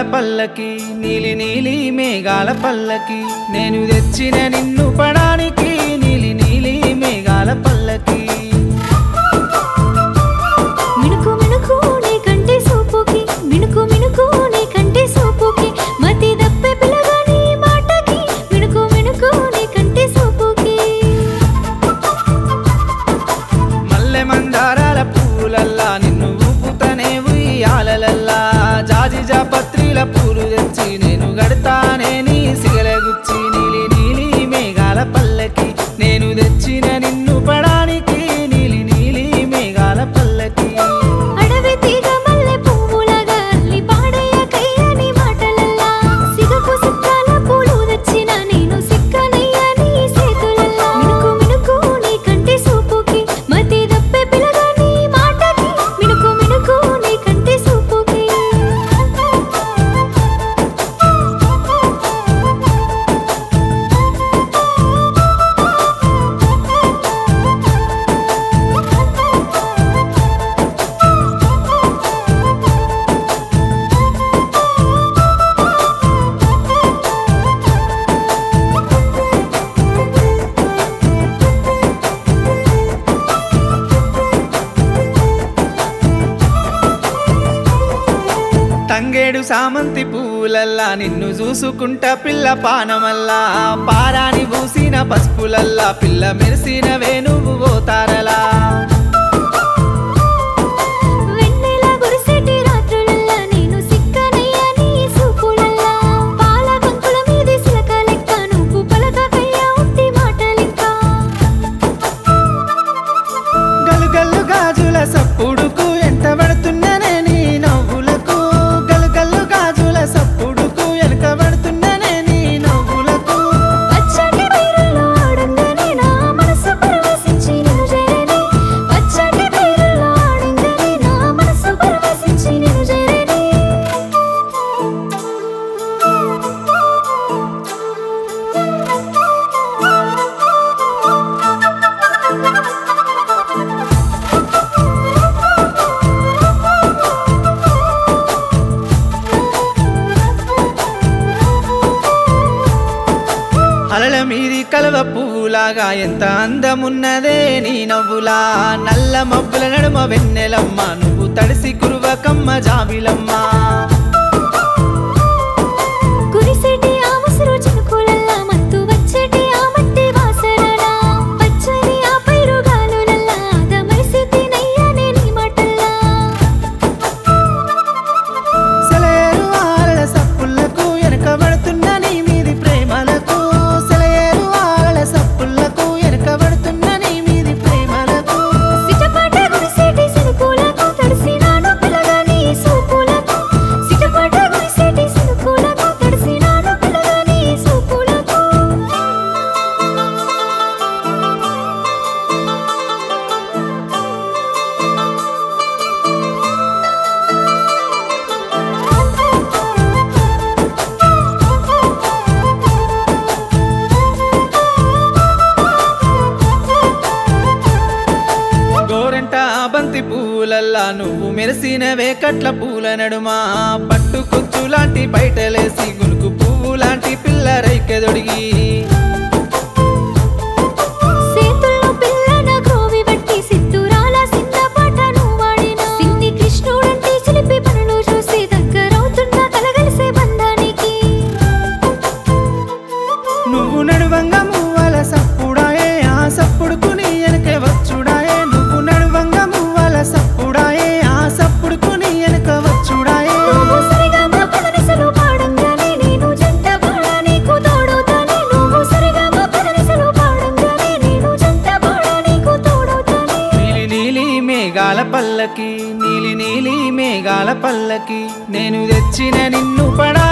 పల్లకి నీలి నీలి మేఘాల పల్లకి నేను తెచ్చిన నిన్ను పడానికి నీలి నీలి మేఘాల పల్లకి మిణుకు మిణుకు నీ కంటే సోపుకి మిణుకు మిణుకు నీ కంటే సోపుకి మతి దప్పే పిల్లగాని మాటకి మిణుకు మిణుకు నీ కంటే సోపుకి మల్లె మందారాల పూలల్లా నిన్ను ఊపుతనే ఉయ్యాలలల్లా జాజి జాపత్రిల పూలు తెచ్చి నేను గడతానే నీ సిగలగుచ్చి నీలి నీలి మేఘాల పల్లకి నేను తెచ్చిన నిన్ను పడానికి నీలి నీలి మేఘాల పల్లకి అడవి తీగ మల్లె పువ్వులాగా అల్లి పాడయ్య కయ్యని మాటలల్లా సిగపు సిక్కాల పూలు తెచ్చిన నేను సిక్కనయ్య నీ చేతులల్లా మిణుకు మిణుకు నీ కంటే సోపుకి మతి దప్పే పిల్లగాని మాటకి మిణుకు మిణుకు నీ కంటే సోపుకి తంగేడు సామంతి పూలల్లా నిన్ను చూసుకుంటా పిల్ల పానమల్లా పారాని పూసిన పసుపులల్లా పిల్ల మెరిసిన వేణువు పోతారలా వెన్నెల గురిసెటి రాత్రులల్లా నేను సిక్కనయ్య నీ సూపులల్లా పాల కంకుల మీది సిలక లెక్క నువ్వు పలకకయ్య ఉత్తి మాటలింకా గలుగల్లు గాజుల సప్పుడుకు ఎంట పడుతున్ననే నీ నవ్వులకు గలుగల్లు గాజుల సప్పుడుకు వెనక పడుతున్ననే నీ నవ్వులకు పచ్చటి బైరుల్లో ఆడంగానే నా మనసు పరవశించి నిన్ను చేరేనే పచ్చటి బైరుల్లో ఆడంగానే నా మనసు పరవశించి నిన్ను చేరేనే అలల మీది కలవ పువ్వులాగా ఎంత అందమున్నదే నీ నవ్వులా నల్ల మబ్బుల నడుమ వెన్నెలమ్మ నువ్వు తడిసి కురువకమ్మ జాబిలమ్మ కురిసేటి ఆ ముసురు చినుకులల్లా మత్తు వచ్చేటి ఆ మట్టి వాసనలా పచ్చని ఆ పైరు గాలులల్లా దమరిసితి నయ్యనే నీ మాటల్లా సెలయేరు ఆలల సప్పులకు వెనకబడుతున్న నీ మీది ప్రేమలకు సెలయేరు ఆలల సప్పులకు వెనకబడుతున్న నీ మీది ప్రేమలకు సిటపాట గురిసేటి సినుకులకు తడిసినాను పిల్లగాని సూపులకు సిటపాట గురిసేటి సినుకులకు తడిసినాను పిల్లగాని సూపులకు గోరంట బంతి పూలల్లా నువ్వు మెరిసిన వేకట్ల పూల నడుమా పట్టు కుచ్చు లాంటి బయటలేసి గునుకు పువ్వు లాంటి పిల్ల రైకెదొడిగి సేతుల్లో పిల్లన గ్రోవి బట్టి సిద్ధురాల సిన్న పాటను వాడిన సిన్ని కృష్ణుడంటే చిలిపి పనులు చూసి దగ్గరవుతున్న కలగలిసే బంధానికి నువ్వు నడువంగ మువ్వల సప్పుడాయే ఆ సప్పుడుకు నీ వెనక వచ్చుడాయే నువ్వు నడువంగ మువ్వల సప్పుడాయే ఆ సప్పుడుకు నీ వెనక వచ్చుడాయే నువ్వు సరిగా మా పదనిసలు పాడంగానే నేను జంట పాడ నీకు తోడవుతానే నువ్వు సరిగా మా పదనిసలు పాడంగానే నేను జంట పాడ నీకు తోడవుతానే నీలి నీలి మేఘాల పల్లకి నీలి నీలి మేఘాల పల్లకి నేను తెచ్చిన నిన్ను పడా